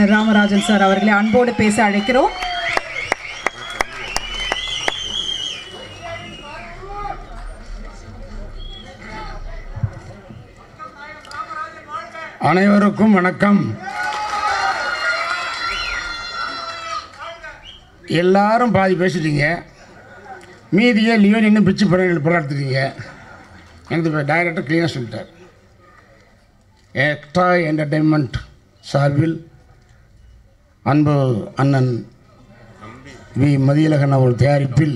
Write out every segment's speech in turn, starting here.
Ramarajan sir அவர்களை அன்போடு பேச அழைக்கிறோம் அனைவருக்கும் வணக்கம் எல்லாரும் பாதி பேசிட்டீங்க மீதியை லியோன் இன்னும் பிச்சு படம் போராடுத்துட்டீங்க எனக்கு டைரக்டர் கிளியராக சொல்லிட்டார் எக்ஸ்ட்ரா என்டர்டெயின்மெண்ட் சார்பில் அன்பு அண்ணன் வி மதியழகன் அவர்கள் தயாரிப்பில்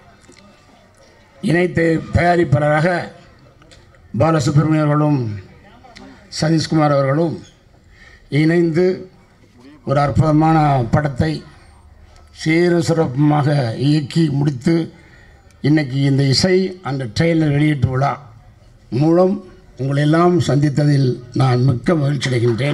இணைத்த தயாரிப்பாளராக பாலசுப்ரமணியம் அவர்களும் சதீஷ்குமார் அவர்களும் இணைந்து ஒரு அற்புதமான படத்தை சீரும் சிறப்புமாக இயக்கி முடித்து இன்னைக்கு இந்த இசை அந்த ட்ரெயிலர் வெளியீட்டு விழா மூலம் உங்களை எல்லாம் சந்தித்ததில் நான் மிக்க மகிழ்ச்சி அடைகின்றேன்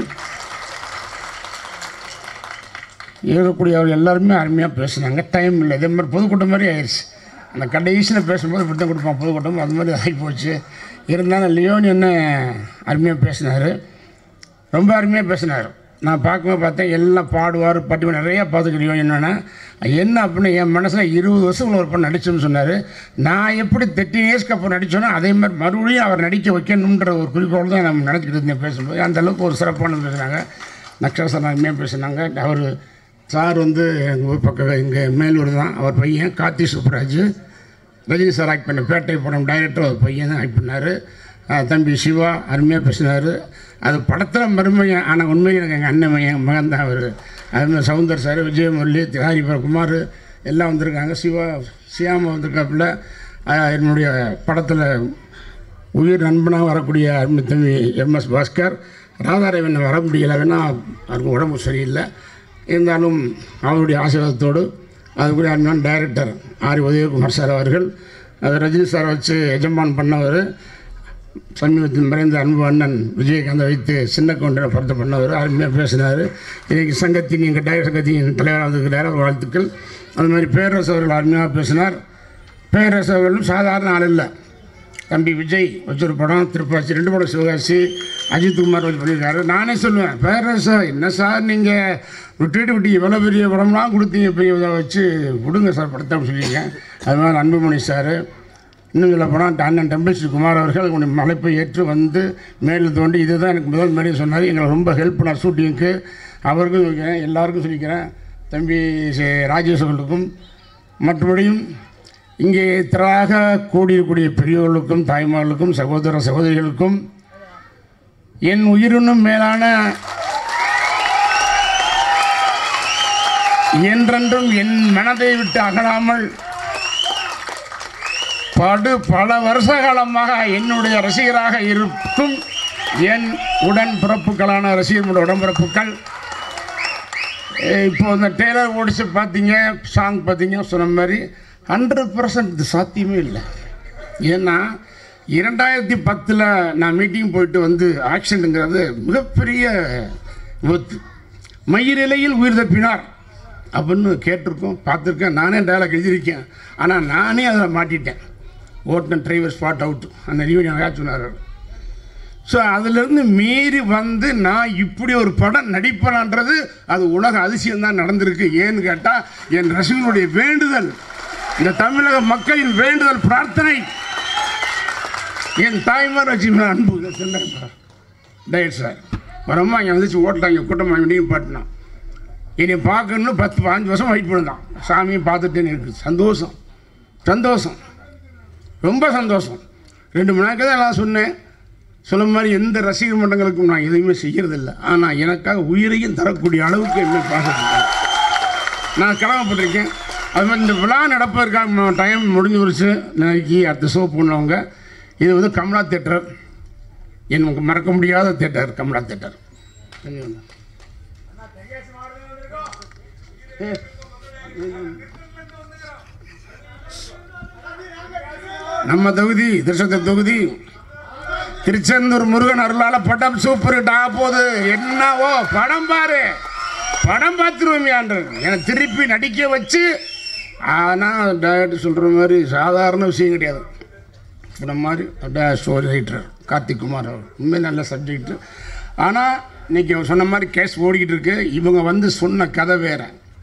இருக்கக்கூடியவர்கள் எல்லாருமே அருமையாக பேசுனாங்க டைம் இல்லை இதே மாதிரி பொதுக்கூட்டம் மாதிரி ஆயிடுச்சு அந்த கடைசியில் பேசும்போது இப்படி தான் கொடுப்பான் பொதுக்கூட்டம் அது மாதிரி ஆகிப்போச்சு இருந்தாலும் லியோன் என்ன அருமையாக பேசினார் ரொம்ப அருமையாக பேசினார் நான் பார்க்கும்போது பார்த்தேன் எல்லாம் பாடுவார் பாட்டு நிறையா பார்த்துக்கிறியோம் என்னென்னா என்ன அப்படின்னு என் மனசில் இருபது வருஷம் ஒரு படம் நடிச்சோன்னு சொன்னார் நான் எப்படி தேர்ட்டின் இயர்ஸ்க்கு அப்புறம் நடித்தோனோ அதே மாதிரி மறுபடியும் அவர் நடிக்க வைக்கணுன்ற ஒரு குறிக்கோள் தான் நம்ம நினச்சிக்கிட்டு இருந்தேன் பேசும்போது அந்த அளவுக்கு ஒரு சிறப்பான பேசுனாங்க நக்ஷா சார் அருமையாக பேசுனாங்க அவர் சார் வந்து எங்கள் ஊர் பக்கம் இங்கே மேலூர் தான் அவர் பையன் கார்த்தி சுப்ராஜ் ரஜினி சார் ஆக்ட் பண்ண பேட்டை படம் டைரக்டர் அவர் பையன் தான் ஆக்ட் பண்ணார் தம்பி சிவா அருமையாக பேசினார் அது படத்தில் மருமையன் ஆனால் உண்மையில் எனக்கு எங்கள் அண்ணன் மையன் மகன் தான் அவர் அதுமாதிரி சவுந்தர் சார் விஜயமுரளி திராரிபுர குமார் எல்லாம் வந்திருக்காங்க சிவா சியாமா வந்திருக்காப்புல அஹ், என்னுடைய படத்தில் உயிர் நண்பனாக வரக்கூடிய அருமை தம்பி எம்எஸ் பாஸ்கர் ராதாரவன் வர முடியல வேணா அவருக்கு உடம்பு சரியில்லை இருந்தாலும் அவருடைய ஆசீர்வாதத்தோடு அது கூட அருமையான டைரக்டர் ஆர் உதயகுமார் சார் அவர்கள் அது ரஜினி சார் வச்சு எஜமான் பண்ணவர் சமீபத்தில் மறைந்த அன்பு அண்ணன் விஜயகாந்தை வைத்து சின்ன கவுண்டரை படத்தை பண்ணவர் அருமையாக பேசினார் இன்றைக்கி சங்கத்தின் எங்கள் டைரக்டர் சங்கத்தின் தலைவராக இருக்கிறார் அவர் வாழ்த்துக்கள் அது மாதிரி பேரரசு அவர்கள் அருமையாக பேசினார் பேரரசு அவர்களும் சாதாரண ஆள் இல்லை தம்பி விஜய் வச்சொரு படம் திருப்பாச்சி ரெண்டு படம் சிவகாசி அஜித் குமார் வச்சு பண்ணியிருக்காரு நானே சொல்லுவேன் பேரரசா என்ன சார் நீங்கள் விட்டுட்டு விட்டு இவ்வளோ பெரிய படம்லாம் கொடுத்தீங்க பெரிய இதை வச்சு கொடுங்க சார் படத்தை அப்படின்னு சொல்லியிருங்க அது மாதிரி அன்புமணி சார் இன்னும் சொல்ல போனால் அண்ணன் டெம்பிள்ஸ்ரீ குமார் அவர்கள் உங்களுடைய மலைப்பை ஏற்று வந்து மேலே தோண்டி இதுதான் எனக்கு முதல் மேலே சொன்னார் எங்களை ரொம்ப ஹெல்ப் பண்ணார் ஷூட்டிங்க்கு அவருக்கும் சொல்லிக்கிறேன் எல்லாருக்கும் சொல்லிக்கிறேன் தம்பி சே- ராஜேஷ் அவர்களுக்கும் மற்றபடியும் இங்கே திராக கூடியிருக்கூடிய பெரியவர்களுக்கும் தாய்மார்களுக்கும் சகோதர சகோதரிகளுக்கும் என் உயிரினும் மேலான என்றென்றும் என் மனதை விட்டு அகலாமல் படு பல வருஷ காலமாக என்னுடைய ரசிகராக இருக்கும் என் உடன் பிறப்புகளான ரசிகர்களுடைய உடன்பிறப்புகள் அஹ் இப்போ இந்த டெய்லர் ஓடிச்சு பார்த்தீங்க சாங் பார்த்தீங்க சொன்ன மாதிரி ஹண்ட்ரட் பர்சன்ட் இது சாத்தியமே இல்லை ஏன்னா இரண்டாயிரத்தி பத்தில் நான் மீட்டிங் போயிட்டு வந்து ஆக்சிடென்ட்டுங்கிறது மிகப்பெரிய விபத்து மயிரிலையில் உயிர் தப்பினார் அப்படின்னு கேட்டிருக்கோம் பார்த்துருக்கேன் நானே டயலாக் எழுதியிருக்கேன் ஆனால் நானே அதில் மாட்டிட்டேன் ஓட்டுன டிரைவர் ஸ்பாட் அவுட் அந்த ரியூனியன் அழகா சொன்னார் ஸோ அதிலிருந்து மீறி வந்து நான் இப்படி ஒரு படம் நடிப்பேனான்றது அது உலக அதிசயம் தான் நடந்திருக்கு ஏன்னு கேட்டால் என் ரசிகனுடைய வேண்டுதல் இந்த தமிழக மக்களின் வேண்டுதல் பிரார்த்தனை என் தாய்மார் வச்சு மேல அன்பு இதை சொன்னார் சார் டயட் சார் வரமா இங்கே வந்துச்சு ஓட்டலாம் இங்கே கூட்டம் வாங்கிட்டு பாட்டினான் என்னை பார்க்கணுன்னு பத்து பாஞ்சு வருஷம் வெயிட் பண்ணுதான் சாமியை பார்த்துட்டேன்னு இருக்குது சந்தோஷம் சந்தோஷம் ரொம்ப சந்தோஷம் ரெண்டு மணி நேரம் தான் எல்லாம் சொன்னேன் சொல்ல மாதிரி எந்த ரசிகர் மன்றங்களுக்கும் நான் எதுவுமே செய்யறதில்லை ஆனால் எனக்காக உயிரையும் தரக்கூடிய அளவுக்கு என்ன பார்க்குறேன் நான் கடமைப்பட்டிருக்கேன் அது மாதிரி இந்த விழா நடப்பதற்காக டைம் முடிஞ்சு வருச்சு நாளைக்கு அடுத்த ஷோ பண்ணவங்க இது வந்து கமலா தேட்டர் எனக்கு மறக்க முடியாத தேட்டர் கமலா தேட்டர் நம்ம தொகுதி திருச்செந்தூர் தொகுதி திருச்செந்தூர் முருகன் அருளால படம் சூப்பர் ஹிட் ஆக போகுது என்னவோ படம் பாரு படம் பார்த்துருவோமியான்றது எனக்கு திருப்பி நடிக்க வச்சு ஆனால் டயட் சொல்கிற மாதிரி சாதாரண விஷயம் கிடையாது இந்த மாதிரி ஸ்டோரி ரைட்டர் கார்த்திக் குமார் அவர் உண்மை நல்ல சப்ஜெக்ட் ஆனால் இன்னைக்கு அவன் சொன்ன மாதிரி கேஸ் ஓடிக்கிட்டு இருக்கு இவங்க வந்து சொன்ன கதை வேற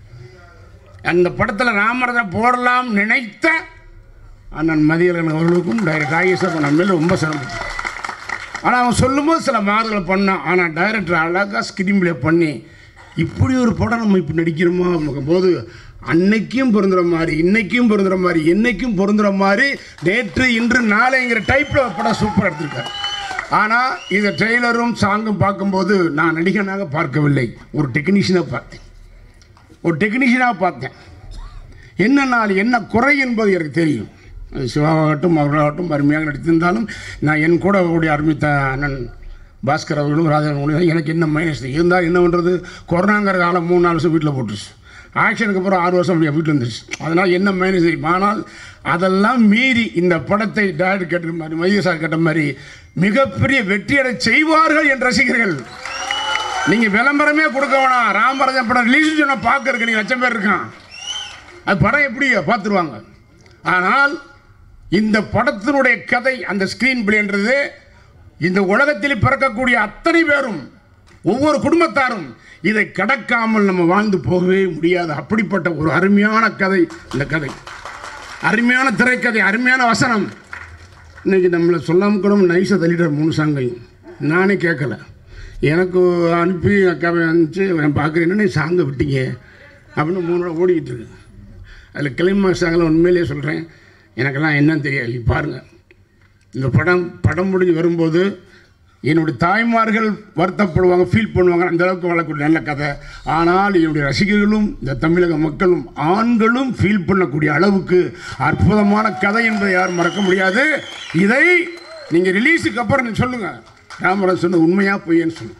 அந்த படத்தில் ராமரதம் போடலாம் நினைத்த அண்ணன் மதியழகன் அவர்களுக்கும் டைரக்டர் ராகேஸ்வரன் நம்ம மேல ரொம்ப சிரமம் ஆனால் அவன் சொல்லும்போது சில மாறுதல் பண்ணான் ஆனால் டைரக்டர் அழகாக ஸ்கிரீன் ப்ளே பண்ணி இப்படி ஒரு படம் நம்ம இப்போ நடிக்கிறோமா அப்படிங்கும் போது அன்னைக்கும் பொருந்துற மாதிரி இன்னைக்கும் பொருந்துற மாதிரி என்னைக்கும் பொருந்துற மாதிரி நேற்று இன்று நாளைங்கிற டைப்பில் படம் சூப்பராக எடுத்திருக்காரு ஆனால் இந்த ட்ரெய்லரும் சாங்கும் பார்க்கும்போது நான் நடிகனாக பார்க்கவில்லை ஒரு டெக்னீஷியனாக பார்த்தேன் ஒரு டெக்னீஷியனாக பார்த்தேன் என்ன நாள் என்ன குறை என்பது எனக்கு தெரியும் அது சிவாவாகட்டும் அவர்களாகட்டும் அருமையாக நடித்திருந்தாலும் நான் என் கூட கூடிய அருமித்த அண்ணன் பாஸ்கர் அவர்களும் ராஜன் அவர்களும் எனக்கு என்ன மைனஸ் இருந்தால் என்ன பண்ணுறது கொரோனாங்கிற காலம் மூணு நாலு வருஷம் வீட்டில் போட்டுருச்சு ஆக்ஷனுக்கு அப்புறம் ஆறு வருஷம் அப்படியே வீட்டில் இருந்துச்சு அதனால் என்ன மைனஸ் தெரியும் ஆனால் அதெல்லாம் மீறி இந்த படத்தை டேரக்டர் கேட்ட மாதிரி மைய சார் கேட்ட மாதிரி மிகப்பெரிய வெற்றியடை செய்வார்கள் என் ரசிகர்கள் நீங்க விளம்பரமே கொடுக்க வேணாம் ராமராஜன் படம் ரிலீஸ் சொன்ன பார்க்கறதுக்கு நீங்க லட்சம் பேர் இருக்கான் அது படம் எப்படி பார்த்துருவாங்க ஆனால் இந்த படத்தினுடைய கதை அந்த ஸ்கிரீன் பிளேன்றது இந்த உலகத்தில் பிறக்கக்கூடிய அத்தனை பேரும் ஒவ்வொரு குடும்பத்தாரும் இதை கடக்காமல் நம்ம வாழ்ந்து போகவே முடியாது அப்படிப்பட்ட ஒரு அருமையான கதை இந்த கதை அருமையான திரைக்கதை அருமையான வசனம் இன்னைக்கு நம்மளை சொல்லாம கூட நைஸாக தள்ளிட்டார் மூணு சாங்கையும் நானே கேட்கல எனக்கு அனுப்பி அக்காவை அனுப்பிச்சு நான் பார்க்குறேன் என்ன சாங்கை விட்டீங்க அப்படின்னு மூணு நாள் ஓடிக்கிட்டு இருக்கு அதில் கிளைமா சாங்கில் உண்மையிலேயே சொல்கிறேன் எனக்கெல்லாம் என்னன்னு தெரியாது நீ பாருங்கள் இந்த படம் படம் முடிஞ்சு வரும்போது என்னுடைய தாய்மார்கள் வருத்தப்படுவாங்க ஃபீல் பண்ணுவாங்க அந்த அளவுக்கு வளரக்கூடிய நல்ல கதை ஆனால் என்னுடைய ரசிகர்களும் இந்த தமிழக மக்களும் ஆண்களும் ஃபீல் பண்ணக்கூடிய அளவுக்கு அற்புதமான கதை என்பதை யாரும் மறக்க முடியாது இதை நீங்கள் ரிலீஸுக்கு அப்புறம் நீ சொல்லுங்கள் ராமராஜ் சொன்ன உண்மையாக பொய்யன்னு சொல்லுங்க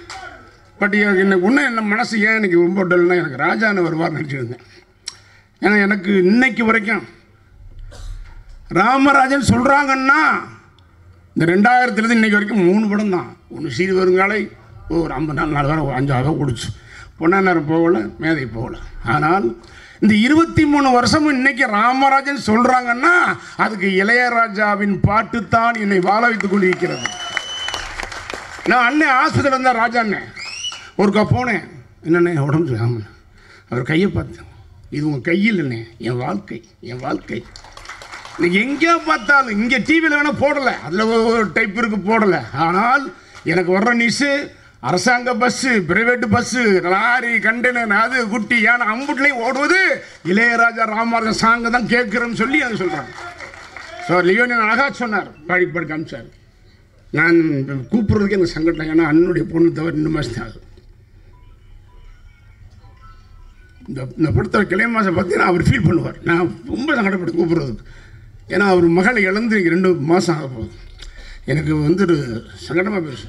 பட் என்ன இன்னும் என்ன மனசு ஏன் எனக்கு ரொம்ப டல்னா எனக்கு ராஜான்னு வருவார் நினச்சிருந்தேன் ஏன்னா எனக்கு இன்னைக்கு வரைக்கும் ராமராஜன் சொல்கிறாங்கன்னா இந்த ரெண்டாயிரத்துலேருந்து இன்னைக்கு வரைக்கும் மூணு படம் தான் ஒன்று சீர் வருங்காலை ஒரு ஐம்பது நாள் நாலு வாரம் அஞ்சு ஆக கொடுச்சு பொன்னாநேரம் போகல மேதை போகல ஆனால் இந்த இருபத்தி மூணு வருஷமும் இன்னைக்கு ராமராஜன் சொல்கிறாங்கன்னா அதுக்கு இளையராஜாவின் பாட்டு தான் என்னை வாழ வைத்துக் கொண்டிருக்கிறது நான் அண்ணன் ஆஸ்பத்திரியில் இருந்தால் ராஜா அண்ணன் ஒருக்கா போனேன் என்னண்ணே உடம்பு சரி- ஆமாண்ணே அவர் கையை பார்த்தேன் இது உங்கள் கையில் இல்லைண்ணே என் வாழ்க்கை என் வாழ்க்கை இன்னைக்கு எங்கேயோ பார்த்தாலும் இங்கே டிவியில் வேணால் போடலை அதில் ஒரு டைப் இருக்கு போடலை ஆனால் எனக்கு வர்ற நியூஸு அரசாங்க bus private bus lorry container அது குட்டி யானை அம்புட்லையும் ஓடுவது இளையராஜா ராமராஜன் சாங்கை தான் கேட்குறேன்னு சொல்லி எனக்கு சொல்கிறாங்க ஸோ லியோனியன் அழகாக சொன்னார் பாடி பாடி காமிச்சார் நான் கூப்பிட்றதுக்கு எனக்கு சங்கடம் ஏன்னா அண்ணனுடைய பொண்ணு தவிர ரெண்டு மாதம் தான் ஆகுது இந்த இந்த படத்தை கிளை மாதம் பார்த்தீங்கன்னா அவர் ஃபீல் பண்ணுவார் நான் ரொம்ப சங்கடப்பட்டு கூப்பிட்றதுக்கு ஏன்னா அவர் மகளை இழந்து இங்கே ரெண்டு மாதம் ஆக போகுது எனக்கு வந்து ஒரு சங்கடமாக பேசு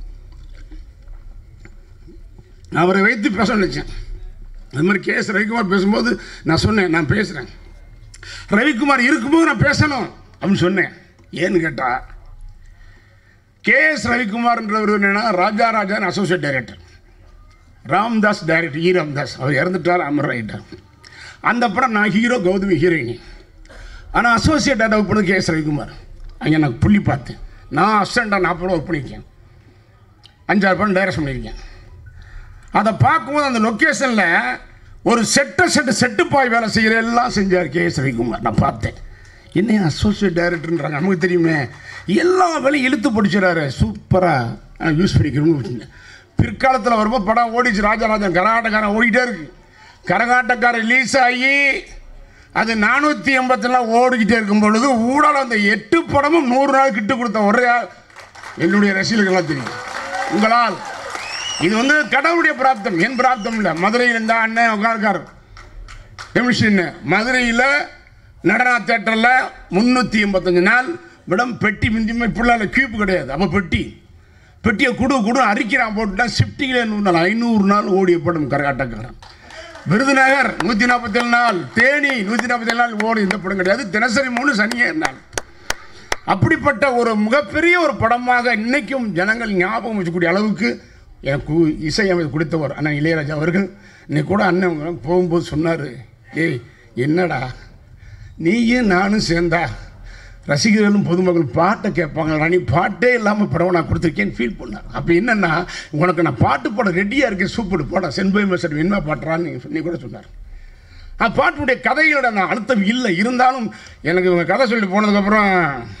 அவரை வைத்து பேச நினச்சேன் அது மாதிரி கே எஸ் ரவிக்குமார் பேசும்போது நான் சொன்னேன் நான் பேசுகிறேன் ரவிக்குமார் இருக்கும்போது நான் பேசணும் அப்படின்னு சொன்னேன் ஏன்னு கேட்டால் கே எஸ் ரவிக்குமார்ன்றவர் என்னன்னா ராஜா ராஜான்னு அசோசியேட் டைரக்டர் ராம்தாஸ் டைரக்டர் ஈ ராம்தாஸ் அவர் இறந்துட்டார் அமர் ஆகிட்டார் அந்த படம் நான் ஹீரோ கௌதமி ஹீரோயினி ஆனால் அசோசியேட் டைரக்டர் பண்ணது கே எஸ் ரவிக்குமார் அங்கே நான் புள்ளி பார்த்தேன் நான் அசிஸ்டண்ட்டாக நான் படம் ஒர்க் பண்ணியிருக்கேன் அஞ்சாறு படம் டைரக்ஷன் பண்ணியிருக்கேன் அதை பார்க்கும்போது அந்த லொக்கேஷனில் ஒரு செட்டை செட்டு செட்டு பாய் வேலை செய்கிற எல்லாம் செஞ்சார் கே எஸ் ரவிக்குமார் நான் பார்த்தேன் என்ன அசோசியேட் டைரக்டர்ன்றாங்க நமக்கு தெரியுமே எல்லா வேலையும் இழுத்து பிடிச்சிடாரு சூப்பராக யூஸ் பண்ணிக்கணும்னு பிற்காலத்தில் வரும்போது படம் ஓடிச்சு ராஜராஜன் கரகாட்டக்காரன் ஓடிட்டே இருக்கு கரகாட்டக்காரன் ரிலீஸ் ஆகி அது நானூற்றி எண்பத்தெல்லாம் ஓடிக்கிட்டே இருக்கும் பொழுது ஊடால அந்த எட்டு படமும் நூறு நாள் கிட்ட கொடுத்த ஒரே ஆள் என்னுடைய ரசிகர்களாக தெரியும் உங்களால் இது வந்து கடவுளுடைய பிராப்தம் என் பிராப்தம் இல்லை மதுரையில் இருந்தால் அண்ணன் உட்கார்க்கார் கமிஷன் மதுரையில் நடனா தேட்டரில் முந்நூற்றி எண்பத்தஞ்சு நாள் விடம் பெட்டி மிஞ்சுமே பிள்ளால கியூப் கிடையாது அப்போ பெட்டி பெட்டியை குடு குடு அரிக்கிறான் போட்டுட்டா ஷிஃப்டிங்கில் நூறு நாள் ஐநூறு நாள் ஓடிய படம் கரகாட்டக்காரன் விருதுநகர் நூற்றி நாற்பத்தேழு நாள் தேனி நூற்றி நாற்பத்தேழு நாள் ஓடி இந்த படம் கிடையாது தினசரி மூணு சனியே நாள் அப்படிப்பட்ட ஒரு மிகப்பெரிய ஒரு படமாக இன்னைக்கும் ஜனங்கள் ஞாபகம் வச்சுக்கூடிய அளவுக்கு எனக்கு இசையமைத்து கொடுத்தவர் அண்ணன் இளையராஜா அவர்கள் இன்னைக்கு கூட அண்ணன் போகும்போது சொன்னார் ஏய் என்னடா நீயும் நானும் சேர்ந்தா ரசிகர்களும் பொதுமக்கள் பாட்டை கேட்பாங்க ராணி பாட்டே இல்லாமல் படம் நான் கொடுத்துருக்கேன்னு ஃபீல் பண்ணார் அப்போ என்னென்னா உனக்கு நான் பாட்டு பாட ரெடியாக இருக்கேன் சூப்பர் போட சென்பை மெசட் என்ன பாட்டுறான்னு நீ கூட சொன்னார் அந்த பாட்டுடைய கதைகளோட நான் அழுத்தம் இல்லை இருந்தாலும் எனக்கு இவங்க கதை சொல்லி போனதுக்கப்புறம்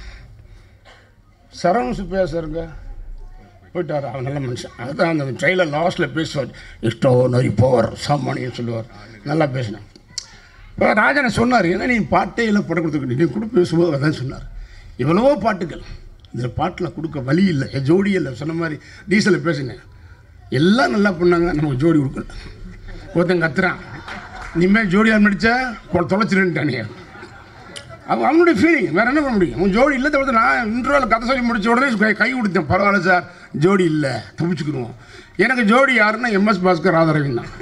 சரவண சுப்பையா சாருங்க போயிட்டார் அவர் நல்ல மனுஷன் அதுதான் அந்த ட்ரெயிலர் லாஸ்ட்டில் பேசுவார் இஷ்டோ நரி போவார் சாமானியம் சொல்லுவார் நல்லா பேசினேன் இப்போ ராஜனை சொன்னார் ஏன்னா நீ பாட்டே இல்லை படம் கொடுத்துக்கிட்டு நீ கூட பேசும்போது அதான் சொன்னார் எவ்வளவோ பாட்டுகள் இந்த பாட்டில் கொடுக்க வழி இல்லை என் ஜோடி இல்லை சொன்ன மாதிரி டீசலில் பேசினேன் எல்லாம் நல்லா பண்ணாங்க நமக்கு ஜோடி கொடுக்கல ஒருத்தன் கத்துறான் இனிமேல் ஜோடியாக நடித்தா தொலைச்சிருன்ட்டானே அவன் அவனுடைய ஃபீலிங் வேறு என்ன பண்ண முடியும் உன் ஜோடி இல்லை தவிர்த்து நான் இன்டர்வியூவில் கதை சொல்லி முடிச்ச உடனே கை கை கொடுத்தேன் பரவாயில்ல சார் ஜோடி இல்லை தப்பிச்சுக்கிடுவோம் எனக்கு ஜோடி யாருன்னா எம்எஸ் பாஸ்கர் ராதாரவின் தான்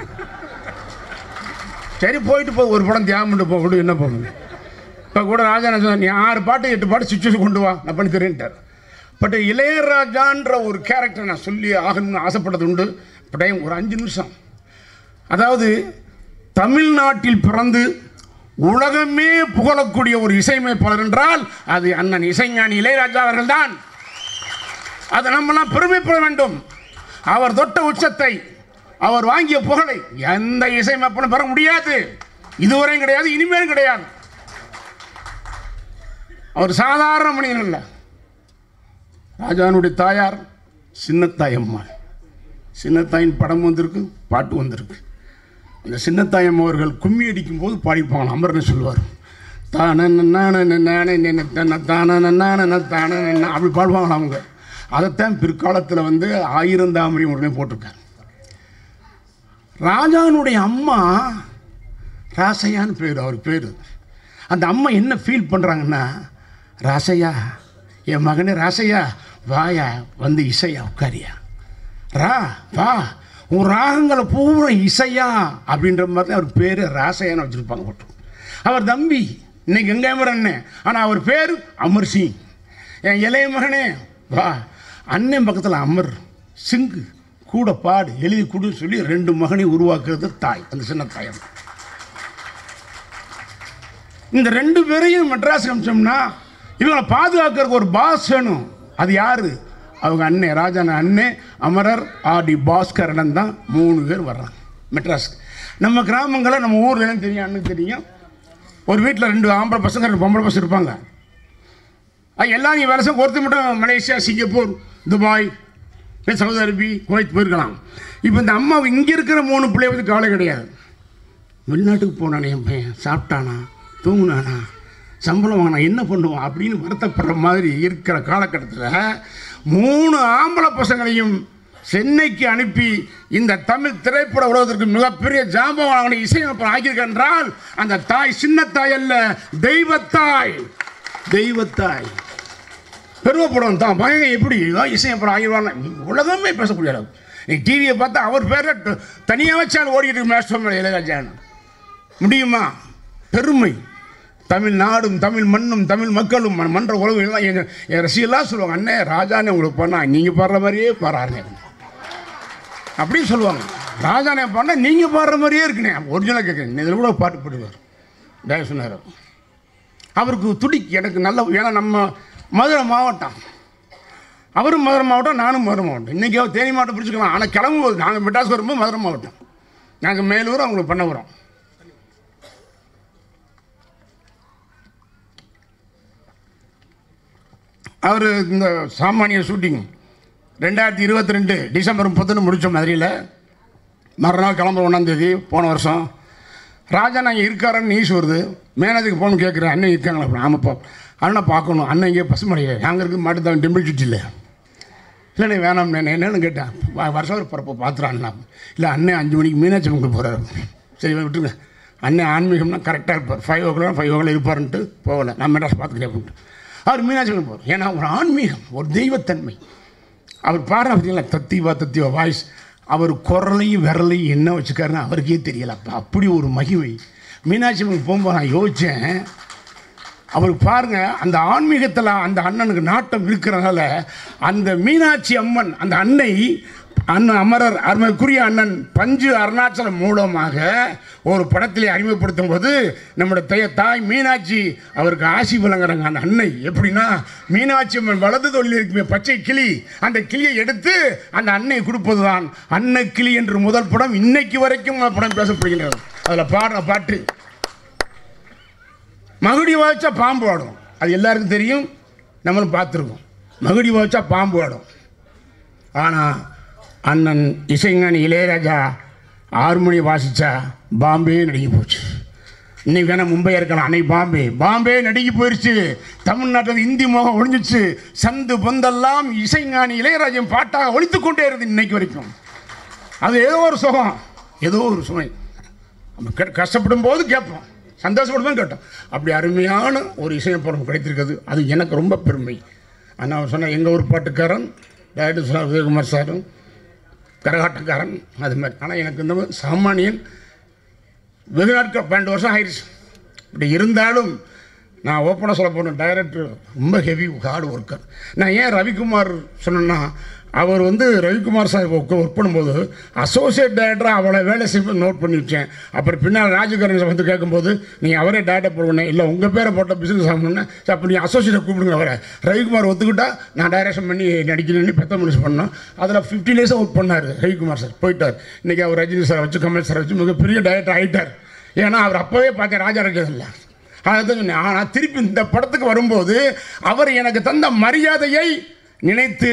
சரி போயிட்டு போ ஒரு படம் தியாகம் பண்ணிட்டு போ விடு என்ன போகுது இப்போ கூட ராஜா என்ன சொன்னார், நீ ஆறு பாட்டு எட்டு பாட்டு சுச்சுவேஷன் கொண்டு வா நான் பண்ணி தரேன்ட்டார் பட் இளையராஜான்ற ஒரு கேரக்டர் நான் சொல்லி ஆகணும்னு ஆசைப்பட்டது உண்டு இப்போ டைம் ஒரு அஞ்சு நிமிஷம் அதாவது தமிழ்நாட்டில் பிறந்து உலகமே புகழக்கூடிய ஒரு இசையமைப்பாளர் என்றால் அது அண்ணன் இசைஞானி இளையராஜா அவர்கள் தான் அதை நம்மலாம் பெருமைப்பட வேண்டும் அவர் தொட்ட உச்சத்தை அவர் வாங்கிய புகழை எந்த இசையமைப்பாளரும் பெற முடியாது இதுவரையும் கிடையாது இனிமேலும் கிடையாது அவர் சாதாரண மனிதன் அல்ல ராஜானுடைய தாயார் சின்னத்தாய் அம்மாள் சின்னத்தாயின் படம் வந்திருக்கு பாட்டு வந்திருக்கு அந்த சின்னத்தாயம் அவர்கள் கும்மி அடிக்கும் போது பாடிப்பாங்க அமர்னு சொல்லுவார் தான நான நானே தன்ன தான நான தான அப்படி பாடுவாங்க அவங்க அதைத்தான் பிற்காலத்தில் வந்து ஆயிரம் தாமரை உடனே போட்டிருக்காங்க ராஜானுடைய அம்மா ராசையான்னு பேர் அவர் பேர் அந்த அம்மா என்ன ஃபீல் பண்ணுறாங்கன்னா ராசையா என் மகனே ராசையா வாயா வந்து இசையா உட்காரியா ரா வா உன் ராகங்களை பூரா இசையா அப்படின்ற மாதிரி அவர் பேர் ராசையான்னு வச்சுருப்பாங்க போட்டு அவர் தம்பி இன்னைக்கு எங்கேயமர் அண்ணன் ஆனால் அவர் பேர் அமர் சிங் என் இளைய மகனே வா அண்ணன் பக்கத்தில் அமர் சிங்கு கூட பாடு எழுதி கொடுன்னு சொல்லி ரெண்டு மகனை உருவாக்குறது தாய் அந்த சின்ன தாயம் இந்த ரெண்டு பேரையும் மெட்ராஸ் அமிச்சோம்னா இவங்களை பாதுகாக்கிறதுக்கு ஒரு பாஸ் வேணும் அது யாரு அவங்க அண்ணன் ராஜான அண்ணன் அமரர் ஆர் டி பாஸ்கரன் தான் மூணு பேர் வர்றாங்க மெட்ராஸ் நம்ம கிராமங்களில் நம்ம ஊரில் என்ன தெரியும் அண்ணனுக்கு தெரியும் ஒரு வீட்டில் ரெண்டு ஆம்பளை பசங்க ரெண்டு பொம்பளை பசங்க இருப்பாங்க அது எல்லாம் நீ வருஷம் ஒருத்தர் மட்டும் மலேசியா சிங்கப்பூர் துபாய் இல்லை சவுதி அரேபி குவைத் போயிருக்கலாம் இப்போ இந்த அம்மா இங்கே இருக்கிற மூணு பிள்ளைய பற்றி கவலை கிடையாது வெளிநாட்டுக்கு போனானே என் பையன் சாப்பிட்டானா தூங்குனானா சம்பளம் வாங்கினா என்ன பண்ணுவான் அப்படின்னு வருத்தப்படுற மாதிரி இருக்கிற காலகட்டத்தில் மூணு ஆம்பளை பசங்களையும் சென்னைக்கு அனுப்பி இந்த தமிழ் திரைப்பட உலகத்திற்கு மிகப்பெரிய ஜாம்பவான இசையமைப்பு ஆக்கியிருக்க என்றால் அந்த தாய் சின்ன தாய் அல்ல தெய்வத்தாய் தெய்வத்தாய் பெருமைப்படும் தான் பையன் எப்படி இதான் இசையப்புறம் ஆகிடுவாங்க உலகமே பேசக்கூடிய அளவு நீ டிவியை பார்த்தா அவர் பேரை தனியாக வச்சாலும் ஓடிட்டு இருக்கு மேஸ்டர் இளையராஜான்னு முடியுமா பெருமை தமிழ்நாடும் தமிழ் மண்ணும் தமிழ் மக்களும் ம- மன்ற உலகம் எல்லாம் எங்கள் என் ரசிகர்லாம் சொல்லுவாங்க அண்ணே ராஜானே உங்களுக்கு பண்ணா நீங்கள் பாடுற மாதிரியே பாடுறாருனே அப்படின்னு சொல்லுவாங்க ராஜானே பாடினா நீங்கள் பாடுற மாதிரியே இருக்குனே ஒரிஜினலாக கேட்குறேன் இதில் கூட பாட்டு போட்டுவார் தயவு சொன்னார் அவருக்கு துடி எனக்கு நல்ல ஏன்னா நம்ம மதுரை மாவட்டம் அவரும் மதுரை மாவட்டம் நானும் மதுரை மாவட்டம் இன்றைக்கி தேனி மாவட்டம் பிடிச்சிக்கலாம் ஆனால் கிளம்பும்போது நாங்கள் மெட்ராஸ் வரும்போது மதுரை மாவட்டம் நாங்கள் மேலூர் அவங்களுக்கு பண்ண வரோம் அவர் இந்த சாமானிய ஷூட்டிங் ரெண்டாயிரத்தி இருபத்தி ரெண்டு டிசம்பர் முப்பத்தொன்று முடித்தோம் மதுரையில் மறுநாள் கிளம்புற ஒன்றாந்தேதி போன வருஷம் ராஜா நாங்கள் இருக்காரன்னு நியூஸ் வருது மேனேஜருக்கு ஃபோன் கேட்குறேன் அண்ணன் இருக்காங்களா அப்படி ஆமாப்பா அண்ணன் பார்க்கணும் அண்ணன் இங்கே பசுமலையே நாங்கள் இருக்கு மாட்டு தான் டெம்பிள் சுற்றியில் இல்லைண்ணே வேணாம் நான் என்னன்னு கேட்டேன் வ- வருஷம் ஒரு பிறப்ப பார்த்துறாண்ணா இல்லை அண்ணன் அஞ்சு மணிக்கு மீனாட்சி அம்மனுக்கு போகிறாரு சரி விட்டுருங்க அண்ணன் ஆன்மீகம்னா கரெக்டாக இருப்பார் five o'clock five o'clock இருப்பாருன்ட்டு போகல நான் மெட்ராஸ் பார்த்துக்கிறேன் அப்படின்ட்டு அவர் மீனாட்சி அம்மன் போகிறார் ஏன்னா ஒரு ஆன்மீகம் ஒரு தெய்வத்தன்மை அவர் பாடுற பார்த்தீங்களா தத்திவா தத்திவா வாய்ஸ் அவர் குரலையும் விரலையும் என்ன வச்சுக்காருன்னு அவருக்கே தெரியல அப்போ அப்படி ஒரு மகிமை மீனாட்சி அம்மனுக்கு போகும்போது நான் யோசித்தேன் அவருக்கு பாருங்க அந்த ஆன்மீகத்தில் அந்த அண்ணனுக்கு நாட்டம் இருக்கிறனால அந்த மீனாட்சி அம்மன் அந்த அன்னை அண்ணன் அமரர் அருமைக்குரிய அண்ணன் பஞ்சு அருணாச்சலம் மூலமாக ஒரு படத்திலே அறிமுகப்படுத்தும் போது நம்முடைய தைய தாய் மீனாட்சி அவருக்கு ஆசி வழங்குறாங்க அந்த அன்னை எப்படின்னா மீனாட்சி அம்மன் வலது தொழில் இருக்குமே பச்சை கிளி அந்த கிளியை எடுத்து அந்த அன்னை கொடுப்பது தான் அன்னை கிளி என்று முதல் படம் இன்னைக்கு வரைக்கும் அந்த படம் பேசப்படுகின்றது அதில் பாடுற பாட்டு மகுடி வச்சா பாம்பு ஆடும் அது எல்லாருக்கும் தெரியும் நம்மளும் பார்த்துருக்கோம் மகுடி வச்சா பாம்பு ஆடும் ஆனால் அண்ணன் இசைஞானி இளையராஜா ஆறு மணி வாசிச்சா பாம்பே நடுங்கி போச்சு இன்னைக்கு வேணா மும்பை இருக்கலாம் அன்னைக்கு பாம்பே பாம்பே நடுங்கி போயிடுச்சு தமிழ்நாட்டில் இந்தி மோகம் ஒழிஞ்சிச்சு சந்து பொந்தெல்லாம் இசைஞானி இளையராஜன் பாட்டாக ஒழித்து கொண்டே இருக்குது இன்னைக்கு வரைக்கும் அது ஏதோ ஒரு சுகம் ஏதோ ஒரு சுமை நம்ம கே- கஷ்டப்படும் போது கேட்போம் சந்தோஷப்படும் போது கேட்டோம் அப்படி அருமையான ஒரு இசையப்படம் கிடைத்திருக்குது அது எனக்கு ரொம்ப பெருமை ஆனால் அவர் சொன்ன எங்கள் ஊர் பாட்டுக்காரன் டைரக்டர் சார் உதயகுமார் சாரும் கரகாட்டக்காரன் அது மாதிரி ஆனால் எனக்கு இந்த மாதிரி சாமானியன் வெகு நாட்கள் பன்னெண்டு வருஷம் ஆயிடுச்சு இப்படி இருந்தாலும் நான் ஓப்பனாக சொல்ல போனேன் டைரக்டர் ரொம்ப ஹெவி ஹார்ட் ஒர்க்கர் நான் ஏன் ரவிக்குமார் சொன்னேன்னா அவர் வந்து ரவிக்குமார் சார் ஒர்க் ஒர்க் பண்ணும்போது அசோசியேட் டைரக்டராக அவளை வேலை செய்யும்போது நோட் பண்ணி வச்சேன் அப்புறம் பின்னால் ராஜகரன் சார் வந்து கேட்கும்போது நீங்கள் அவரே டேரக்டர் போடுவேன் இல்லை உங்கள் பேரை போட்ட பிஸ்னஸ் ஆகணும்னா சரி அப்போ நீங்கள் அசோசியேட்டை கூப்பிடுங்க அவரை ரவிக்குமார் ஒத்துக்கிட்டா நான் டைரக்ஷன் பண்ணி நடிக்கணும்னு பெத்த மனுஷன் பண்ணோம் அதில் ஃபிஃப்டி டேஸாக ஒர்க் பண்ணார் ரவிக்குமார் சார் போயிட்டார் இன்றைக்கி அவர் ரஜினி சார் வச்சு கமல் சார் வச்சு மிகப்பெரிய டைரக்டர் ஆகிட்டார் ஏன்னா அவர் அப்போவே பார்த்தேன் ராஜா இல்லை அதான் சொன்னேன் ஆனால் திருப்பி இந்த படத்துக்கு வரும்போது அவர் எனக்கு தந்த மரியாதையை நினைத்து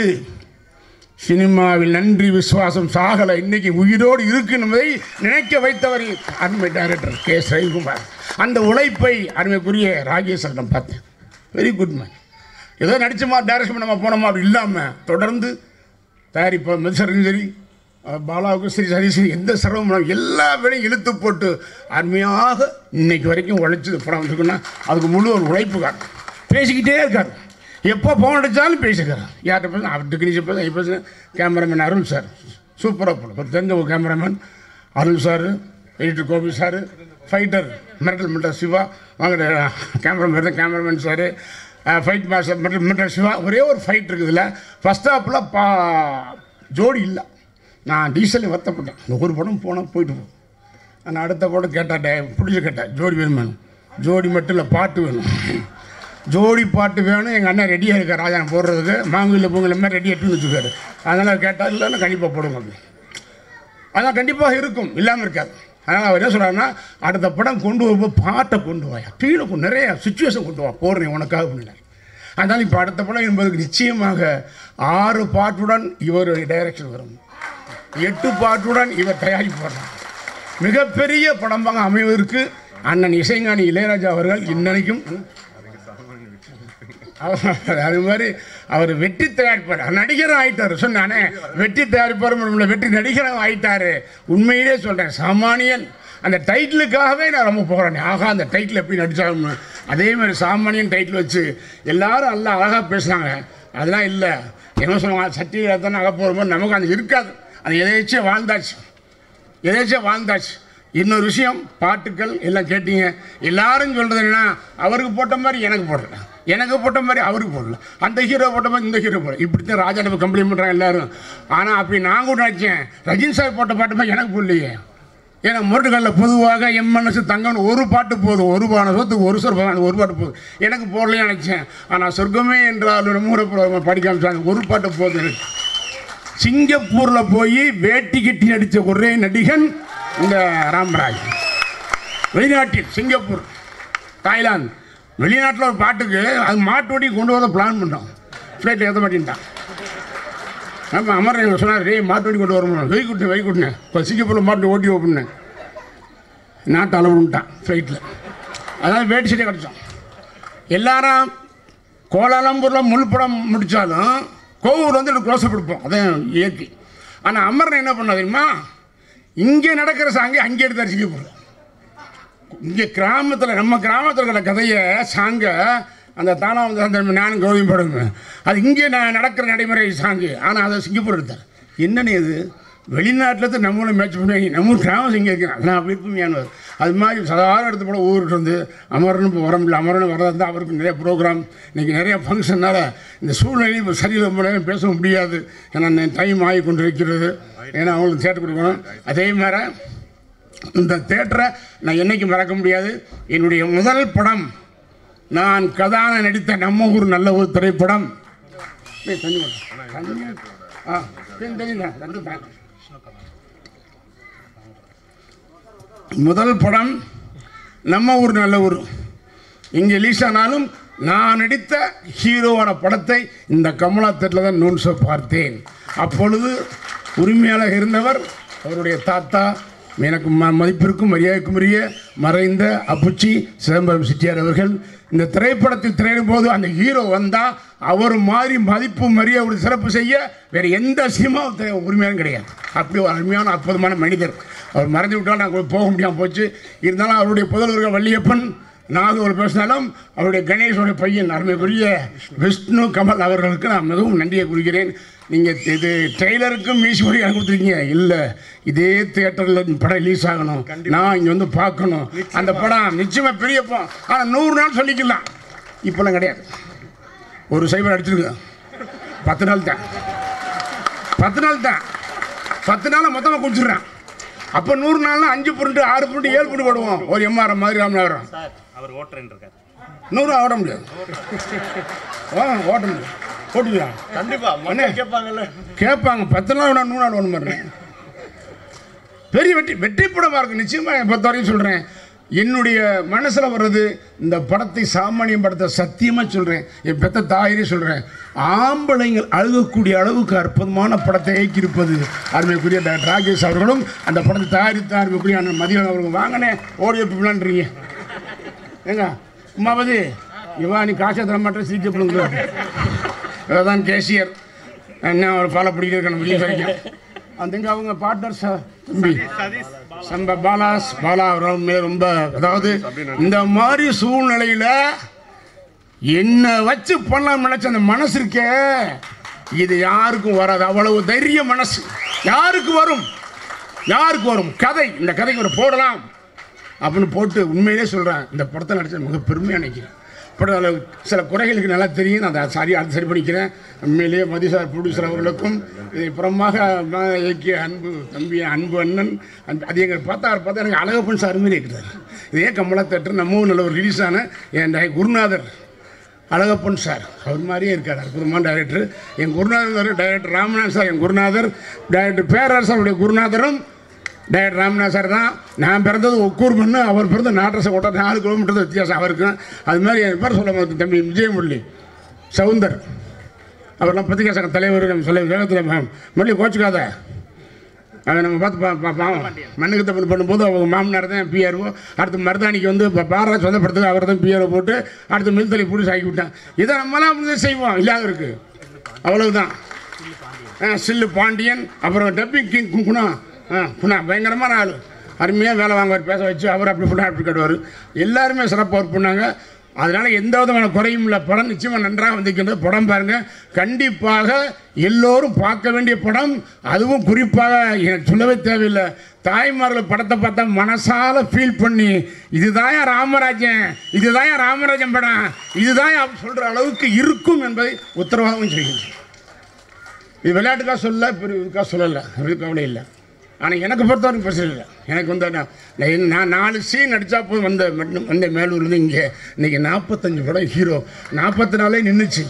சினிமாவில் நன்றி விசுவாசம் சாகலை இன்னைக்கு உயிரோடு இருக்கு என்பதை நினைக்க வைத்தவர் அருமை டைரக்டர் கே எஸ் ரவிக்குமார் அந்த உழைப்பை அருமைக்குரிய ராஜேஸ்வரன் பார்த்தேன் வெரி குட் மேன் ஏதோ நடிச்சோமா டைரக்ஷன் பண்ணமா போனோமா அப்படி இல்லாமல் தொடர்ந்து தயாரிப்பா மெதுசரும் சரி அஹ் பாலாவுக்கும் சரி சரி சரி எந்த சிரமம் இல்லாம எல்லா வேலையும் இழுத்து போட்டு அருமையாக இன்னைக்கு வரைக்கும் உழைச்சது படம் வந்துருக்குன்னா அதுக்கு முழு ஒரு உழைப்பு காட்டும் பேசிக்கிட்டே இருக்காரு எப்போ ஃபோன் அடித்தாலும் பேசிக்கிறார் யார்கிட்ட பேச அவர் டெக்னீஷியன் பேச இப்போ பேச கேமராமேன் அருள் சார் சூப்பராக போடும் ஒரு தெரிஞ்ச ஒரு cameraman Arul sir editor Gopi sir fighter மிரட்டல் மிரட்டல் சிவா வாங்க கேமராமேன் தான் கேமராமேன் சார் ஃபைட் மாஸ்டர் மிரட்டல் மிரட்டல் சிவா ஒரே ஒரு ஃபைட் இருக்குதுல்ல ஃபஸ்ட் ஹாப்பில் பா ஜோடி இல்லை நான் டீசல் வருத்தப்பட்டேன் இந்த ஒரு படம் போனால் போயிட்டு போ நான் அடுத்த படம் கேட்டாட்டே பிடிச்சி கேட்டேன் ஜோடி வேணும் ஜோடி மட்டும் இல்லை பாட்டு வேணும் ஜோடி பாட்டு வேணும் எங்கள் அண்ணன் ரெடியாக இருக்கார் ராஜா போடுறதுக்கு மாங்குல பொங்கல் மாதிரி ரெடி எடுத்து வச்சுருக்காரு அதனால் கேட்டால் இல்லைன்னா கண்டிப்பாக போடுங்க அப்படி அதான் கண்டிப்பாக இருக்கும் இல்லாமல் இருக்காது அதனால் அவர் என்ன சொல்கிறாருன்னா அடுத்த படம் கொண்டு வரும்போது பாட்டை கொண்டு வாயா கீழே கொண்டு நிறைய சுச்சுவேஷன் கொண்டு வா போடுறேன் உனக்காக பண்ணினார் அதனால் இப்போ அடுத்த படம் என்பதுக்கு நிச்சயமாக ஆறு பாட்டுடன் இவர் டைரக்ஷன் வரும் எட்டு பாட்டுடன் இவர் தயாரிப்பார் மிகப்பெரிய படமாக அமைவதற்கு அண்ணன் இசைஞானி இளையராஜா அவர்கள் இன்னைக்கும் அவர் அது மாதிரி அவர் வெற்றி தயாரிப்பார் நடிகரும் ஆயிட்டார் சொன்னானே வெற்றி தயாரிப்பார் மட்டும் வெற்றி நடிகரும் ஆயிட்டாரு உண்மையிலே சொல்கிறேன் சாமானியன் அந்த டைட்டிலுக்காகவே நான் ரொம்ப போகிறேன் ஆகா அந்த டைட்டில் எப்படி நடித்தாலும் அதே மாதிரி சாமானியன் டைட்டில் வச்சு எல்லாரும் நல்லா அழகாக பேசுனாங்க அதெல்லாம் இல்லை என்ன சொல்லுவாங்க சட்டியில் தானே அக போகும்போது நமக்கு அது இருக்காது அது எதேச்சியாக வாழ்ந்தாச்சு எதாச்சும் வாழ்ந்தாச்சு இன்னொரு விஷயம் பாட்டுக்கள் எல்லாம் கேட்டீங்க எல்லாரும் சொல்கிறது என்னன்னா அவருக்கு போட்ட மாதிரி எனக்கு போடல எனக்கு போட்ட மாதிரி அவருக்கு போடல அந்த ஹீரோ போட்ட மாதிரி இந்த ஹீரோ போடல இப்படி தான் ராஜா நம்ம கம்ப்ளைண்ட் பண்ணுறாங்க எல்லாரும் ஆனால் அப்படி நான் கூட நினச்சேன் ரஜினி சார் போட்ட பாட்டு மாதிரி எனக்கு போடலையே ஏன்னா முரட்டுகளில் பொதுவாக என் மனசு தங்கம்னு ஒரு பாட்டு போதும் ஒரு பான சொத்துக்கு ஒரு சொல் அந்த ஒரு பாட்டு போதும் எனக்கு போடலையே நினச்சேன் ஆனால் சொர்க்கமே என்றாலும் மூடப்புற படிக்க ஆரம்பிச்சாங்க ஒரு பாட்டு போதும் எனக்கு சிங்கப்பூரில் போய் வேட்டி கட்டி நடித்த ஒரே நடிகன் இந்த ராமராஜ் வெளிநாட்டில் சிங்கப்பூர் தாய்லாந்து வெளிநாட்டில் ஒரு பாட்டுக்கு அது மாட்டு வண்டி கொண்டு வர பிளான் பண்ணோம் ஃப்ளைட்டில் ஏற்ற மாட்டேன்ட்டான் ஆமாம் அமர் எனக்கு சொன்னார் ரே மாட்டு வண்டி கொண்டு வரணும் வெய் குட்டினேன் வெய் குட்டினேன் இப்போ சிங்கப்பூரில் மாட்டு ஓட்டி ஓப்பினேன் நாட்டு அளவுன்ட்டான் ஃப்ளைட்டில் அதான் வேட்டி சட்டை கிடச்சோம் எல்லாரும் கோலாலம்பூரில் முள் படம் முடித்தாலும் கோவூர் வந்து எனக்கு க்ளோஸப் கொடுப்போம் அதான் இயற்கை ஆனால் அமரன் என்ன பண்ண தெரியுமா இங்கே நடக்கிற சாங்கை அங்கே எடுத்தார் சிங்கப்பூர் இங்கே கிராமத்தில் நம்ம கிராமத்தில் இருக்கிற கதையை சாங்க அந்த தானா வந்து அந்த நானும் கௌதம் படுங்க அது இங்கே நான் நடக்கிற நடைமுறை சாங்கு ஆனால் அதை சிங்கப்பூர் எடுத்தார் என்னன்னு இது வெளிநாட்டில் இருந்து நம்மளும் மேட்ச் பண்ணி நம்ம கிராமம் இங்கே இருக்கிறான் நான் அப்படி இருப்பமையானவர் அது மாதிரி சாதாரண இடத்து போல ஊருக்கு வந்து அமரன் இப்போ வர முடியல அமரன் வரதா இருந்தால் அவருக்கு நிறைய ப்ரோக்ராம் இன்றைக்கி நிறைய ஃபங்க்ஷனால் இந்த சூழ்நிலை இப்போ சரியில்லை ரொம்ப நேரம் பேச முடியாது ஏன்னா டைம் ஆகி கொண்டு இருக்கிறது ஏன்னா அவங்களுக்கு தேட்டர் கொடுக்கணும் அதே மாதிரி இந்த தேட்டரை நான் என்னைக்கு மறக்க முடியாது என்னுடைய முதல் படம் நான் கதான நடித்த நம்ம ஊர் நல்ல ஒரு திரைப்படம் ஏய், தண்ணி கொடு. தண்ணி ஆ தண்ணி தண்ணி தண்ணி தான் முதல் படம் நம்ம ஊர் நல்ல ஊர் இங்கே ரிலீஸ் ஆனாலும் நான் நடித்த ஹீரோவான படத்தை இந்த கமலா தேட்டில் தான் நூன்ஸை பார்த்தேன் அப்பொழுது உரிமையாளர் இருந்தவர் அவருடைய தாத்தா எனக்கு ம மதிப்பிற்கும் மரியாதைக்கும் உரிய மறைந்த அப்புச்சி சிதம்பரம் செட்டியார் அவர்கள் இந்த திரைப்படத்தில் திரையிடும் போது அந்த ஹீரோ வந்தால் அவர் மாதிரி மதிப்பு மரியாதை ஒரு சிறப்பு செய்ய வேறு எந்த சினிமாவும் உரிமையாலும் கிடையாது அப்படி ஒரு அருமையான அற்புதமான மனிதர் அவர் மறைந்து விட்டால் நாங்கள் போக முடியாமல் போச்சு இருந்தாலும் அவருடைய புதல்வர்கள் வள்ளியப்பன் நாகூர் பேசினாலும் அவருடைய கணேஷோட பையன் அருமைக்குரிய விஷ்ணு கமல் அவர்களுக்கு நான் மிகவும் நன்றியை குறிக்கிறேன் நீங்கள் இது ட்ரெய்லருக்கும் மீசி எனக்கு கொடுத்துருக்கீங்க இல்லை இதே தியேட்டரில் படம் ரிலீஸ் ஆகணும் நான் இங்கே வந்து பார்க்கணும் அந்த படம் நிச்சயமாக பெரிய படம் ஆனால் நூறு நாள் சொல்லிக்கலாம் இப்போலாம் கிடையாது ஒரு சைபர் அடிச்சிருங்க பத்து நாள் தான் பத்து நாள் தான் பத்து நாள் மொத்தமாக குடிச்சிடுறான் அப்போ நூறு நாள்னா அஞ்சு புருண்டு ஆறு புருண்டு ஏழு புருண்டு போடுவோம் ஒரு எம்ஆர் மாதிரி ராமநாதபுரம் சார் அவர் ஓட்டுறேன் இருக்கார் நூறு ஓட முடியாது ஆ ஓட்ட முடியாது ஓட்டுவியா கண்டிப்பா மக்கள் கேட்பாங்கல்ல கேட்பாங்க பத்து நாள் வேணா நூறு நாள் ஒன்று மாதிரி பெரிய வெற்றி வெற்றி படமாக இருக்கு நிச்சயமாக பொறுத்த வரையும் சொல்கிறேன் என்னுடைய மனசில் வர்றது இந்த படத்தை சாமானியம் படத்தை சத்தியமாக சொல்கிறேன் என் பெத்த தாயிரே சொல்கிறேன் ஆம்பளைங்கள் அழுகக்கூடிய அளவுக்கு அற்புதமான படத்தை இயக்கியிருப்பது அருமைக்குரிய டாக்டர் ராகேஷ் அவர்களும் அந்த படத்தை தயாரித்த அருமைக்குரிய அண்ணன் மதியம் அவர்கள் வாங்கினே ஓடி பிள்ளான்றீங்க ஏங்க உமாபதி இவா நீ காசை தர மாட்டேன் சீக்கிரம் பிள்ளைங்க தான் கேசியர் என்ன ஒரு பாலை பிடிக்கிறதுக்கான வெளியே வரைக்கும் அந்த அவங்க பார்ட்னர் தம்பி சதீஷ் சம்ப பாலாஸ் பாலா அவர்களுமே ரொம்ப அதாவது இந்த மாதிரி சூழ்நிலையில் என்ன வச்சு பண்ணலாம் நினைச்ச அந்த மனசு இருக்கே இது யாருக்கும் வராது அவ்வளவு தைரிய மனசு யாருக்கு வரும் யாருக்கு வரும் கதை இந்த கதைக்கு ஒரு போடலாம் அப்படின்னு போட்டு உண்மையிலே சொல்கிறேன் இந்த படத்தை நடிச்ச மிக பெருமையாக நினைக்கிறேன் படத்தில் சில குறைகளுக்கு நல்லா தெரியும் நான் அதை சரி அதை சரி பண்ணிக்கிறேன் உண்மையிலேயே மதி சார் ப்ரொடியூசர் அவர்களுக்கும் இதை புறமாக நான் இயக்கிய அன்பு தம்பி அன்பு அண்ணன் அன்பு அது எங்களை பார்த்தா அவர் பார்த்தா எனக்கு அழகப்பன் சார் மாதிரி இருக்கிறார் இதே கமலா தேட்டர் நம்ம ஊர் நல்ல ஒரு ரிலீஸ் ஆன என் டை- குருநாதர் அழகப்பன் சார் அவர் மாதிரியே இருக்கார் அற்புதமான டைரக்டர் என் குருநாதர் டைரக்டர் ராமநாத் சார் என் குருநாதர் டைரக்டர் பேரரசு அவருடைய குருநாதரும் டைரக்டர் ராமநாத் சார் தான் நான் பிறந்தது ஒக்கூர் மண்ணு அவர் பிறந்த நாட்டரச கோட்டை நாலு கிலோமீட்டர் தான் வித்தியாசம் அவருக்கும் அது மாதிரி என் பேர் சொல்ல மாட்டேன் தம்பி விஜயமுரளி சவுந்தர் அவர்லாம் பத்திரிகை சங்க தலைவர் நம்ம சொல்ல வேகத்தில் மேம் முரளி கோச்சுக்காத அதை நம்ம பார்த்து பா பா பாவம் மண்ணுக்கு தப்பு பண்ணும்போது அவங்க மாமனார் தான் பிஆர்ஓ அடுத்து மருதாணிக்கு வந்து இப்போ பாரா சொந்தப்படுத்துக்கு அவர் தான் பிஆர்ஓ போட்டு அடுத்து மில்தலை பிடிச்சி ஆக்கி விட்டான் இதை நம்மளாம் வந்து செய்வோம் இல்லாத இருக்கு அவ்வளவுதான் ஆ, சில்லு பாண்டியன் அப்புறம் டப்பிங் கிங் கு- குணா ஆ குணா பயங்கரமான ஆள் அருமையாக வேலை வாங்குவார் பேச வச்சு அவர் அப்படி ஃபுல்லாக அப்படி கட்டுவார் எல்லாருமே சிறப்பாக ஒர்க் பண்ணாங்க அதனால் எந்த விதமான குறையும் இல்லை படம் நிச்சயமாக நன்றாக வந்திருக்கின்றது படம் பாருங்கள் கண்டிப்பாக எல்லோரும் பார்க்க வேண்டிய படம் அதுவும் குறிப்பாக எனக்கு சொல்லவே தேவையில்லை தாய்மார்கள் படத்தை பார்த்தா மனசால ஃபீல் பண்ணி இதுதான் ராமராஜன் இதுதான் ராமராஜன் படம் இதுதான் சொல்கிற அளவுக்கு இருக்கும் என்பதை உத்தரவாதம் செய்கின்றேன் இது விளையாட்டுக்காக சொல்ல பெரிய இதுக்காக சொல்லலை அது கவலை இல்லை ஆனால் எனக்கு பொறுத்த வரைக்கும் பிரச்சனை இல்லை எனக்கு வந்து நான் நான் நான் நாலு சீன் நடித்தா போய் வந்த மட்டும் வந்த மேலூர்லேருந்து இங்கே இன்றைக்கி நாற்பத்தஞ்சு படம் ஹீரோ நாற்பத்தி நாலே நின்றுச்சு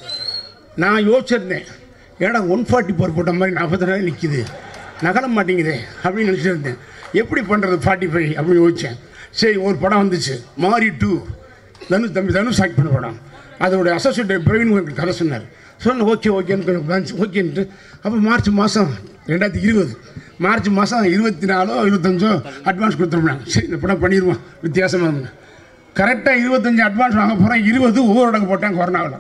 நான் யோசிச்சிருந்தேன் ஏடா ஒன் ஃபார்ட்டி ஃபோர் போட்ட மாதிரி நாற்பத்தி நாளே நிற்கிது நகர மாட்டேங்குதே அப்படின்னு நினச்சிருந்தேன் எப்படி பண்ணுறது ஃபார்ட்டி ஃபைவ் அப்படின்னு யோசித்தேன் சரி ஒரு படம் வந்துச்சு மாரி டூ தனுஷ் தம்பி தனுஷ் ஆக்ட் பண்ண படம் அதோடைய அசோசியேட் பிரவீன் எனக்கு கதை சொன்னார் சொன்ன ஓகே ஓகேன்னு ஓகேன்ட்டு அப்போ மார்ச் மாதம் ரெண்டாயிரத்தி இருபது மார்ச் மாதம் இருபத்தி நாலோ இருபத்தஞ்சோ அட்வான்ஸ் கொடுத்துருந்தாங்க சரி இந்த படம் பண்ணிடுவோம் வித்தியாசமாக இருந்தேன் கரெக்டாக இருபத்தஞ்சு அட்வான்ஸ் வாங்க போகிறேன் இருபது ஊரடங்கு போட்டேன் கொரோனாவில்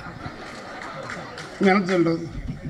என்ன சொல்கிறது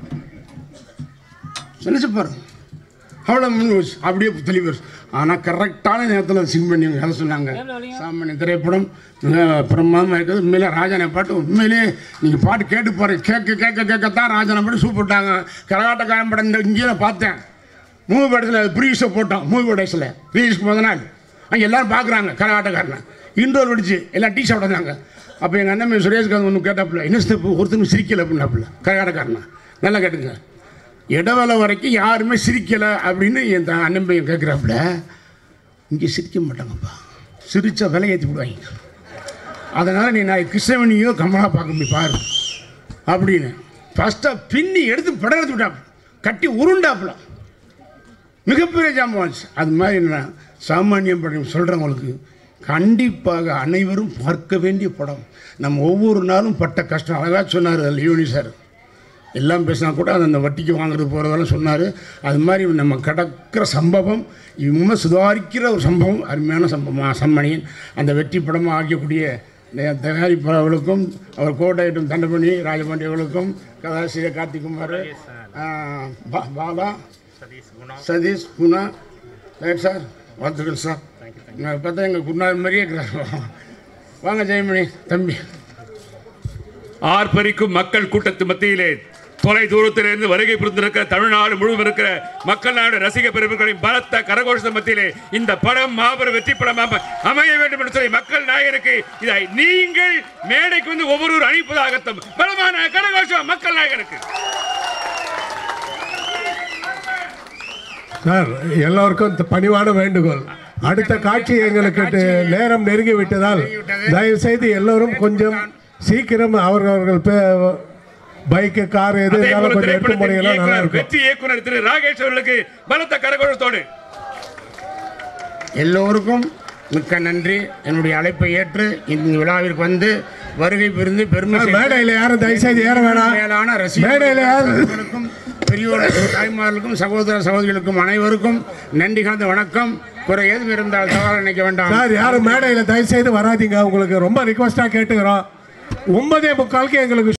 நினச்சி பாரு அவ்வளோ முன் வச்சு அப்படியே தெளிவு ஆனால் கரெக்டான நேரத்தில் சிங் பண்ணி கதை சொன்னாங்க சாமானிய திரைப்படம் மிக பிரமாதமாக இருக்குது உண்மையிலே ராஜானை பாட்டு உண்மையிலே நீங்கள் பாட்டு கேட்டு பாருங்க கேட்க கேட்க கேட்கத்தான் ராஜானை பாட்டு சூப்பிட்டாங்க கரகாட்டக்காரன் படம் இந்த இங்கேயே நான் பார்த்தேன் மூவி படத்தில் ப்ரீஸை போட்டோம் மூவி படத்தில் ரிலீஸ்க்கு முத நாள் அங்கே எல்லாரும் பார்க்குறாங்க கரகாட்டக்காரனை இன்டோர் வெடிச்சு எல்லாம் டீ சாப்பிட வந்தாங்க அப்போ எங்கள் அண்ணன் சுரேஷ்காந்த் ஒன்று கேட்டாப்புல என்ன ஸ்டெப் ஒருத்தனும் சிரிக்கலை அப்படின்னாப்புல கரகாட்டக்காரனை நல்லா கேட்டுங்க இடவேளை வரைக்கும் யாருமே சிரிக்கலை அப்படின்னு என் த- அண்ணன் பையன் கேட்குறாப்புல இங்கே சிரிக்க மாட்டாங்கப்பா சிரிச்சா விலை ஏற்றி விடுவாங்க அதனால் நீ நான் கிருஷ்ணவனியோ கமலா பார்க்க முடியும் பாரு அப்படின்னு ஃபஸ்ட்டாக பின்னி எடுத்து படம் எடுத்து விட்டாப்புல கட்டி உருண்டாப்புல மிகப்பெரிய ஜாம்பவான்ஸ் அது மாதிரி நான் சாமானியம் படம் சொல்கிறவங்களுக்கு கண்டிப்பாக அனைவரும் பார்க்க வேண்டிய படம் நம்ம ஒவ்வொரு நாளும் பட்ட கஷ்டம் அழகாக சொன்னார் லியோனி சார் எல்லாம் பேசினா கூட அது அந்த வட்டிக்கு வாங்குறது போகிறதெல்லாம் சொன்னார் அது மாதிரி நம்ம கடக்கிற சம்பவம் இவங்க சுதாரிக்கிற ஒரு சம்பவம் அருமையான சம்பவம் சம்மணியன் அந்த வெற்றி படமாக ஆக்கக்கூடிய இந்த தயாரிப்பாளர்களுக்கும் அவர் கோட்டையிட்டும் தண்டபணி ராஜபாண்டியர்களுக்கும் கதாசிரியர் கார்த்திகுமார் ஆ, பா- பாலா சதீஷ் குணா சதீஷ் குணா ரைட் சார் வாழ்த்துக்கள் சார் நான் பார்த்தா எங்கள் குருநாதர் மாதிரியே இருக்கிறார் வாங்க ஜெயமணி தம்பி ஆர்ப்பரிக்கும் மக்கள் கூட்டத்து மத்தியிலே தொலை தூரத்திலிருந்து வருகை புரிந்திருக்கிற தமிழ்நாடு முழுவதும் இருக்கிற மக்கள் நாடு ரசிக பெருமக்களின் பலத்த கரகோஷ மத்தியிலே இந்த படம் மாபெரும் வெற்றி படமாக அமைய வேண்டும் என்று சொல்லி மக்கள் நாயகருக்கு இதை நீங்கள் மேடைக்கு வந்து ஒவ்வொரு அணிப்பதாகட்டும் பலமான கரகோஷம் மக்கள் நாயகருக்கு சார் எல்லோருக்கும் இந்த பணிவான வேண்டுகோள் அடுத்த காட்சி எங்களுக்கு டு- நேரம் நெருங்கி விட்டதால் தயவு செய்து எல்லோரும் கொஞ்சம் சீக்கிரம் அவர்கள் பே- பைக்கு கார் எது அதே இருந்தாலும் போல கொஞ்சம் எடுத்து திரைப்படத்தின் போனீங்கன்னா நல்லா இயக்குனர் இருக்கும் வெற்றி இயக்குனர் திரு ராகேஷ் அவர்களுக்கு பலத்த கரகோஷத்தோடு எல்லோருக்கும் மிக்க நன்றி என்னுடைய அழைப்பை ஏற்று இந்த விழாவிற்கு வந்து வருகை புரிந்து பெருமை சேர்த்த மேடையில் யாரும் தயவு செய்து ஏற வேணாம் மேலான மேடையில் யாரும் ரசிகர்களுக்கும் பெரியோர்களுக்கும் தாய்மார்களுக்கும் சகோதர சகோதரிகளுக்கும் அனைவருக்கும் நன்றி கலந்த வணக்கம் குறை ஏதும் இருந்தால் தவறாக நினைக்க வேண்டாம் சார் யாரும் மேடையில் தயவு செய்து வராதீங்க உங்களுக்கு ரொம்ப ரிக்வஸ்டாக கேட்டுக்கிறோம் ஒன்பதே முக்காலுக்கு எங்களுக்கு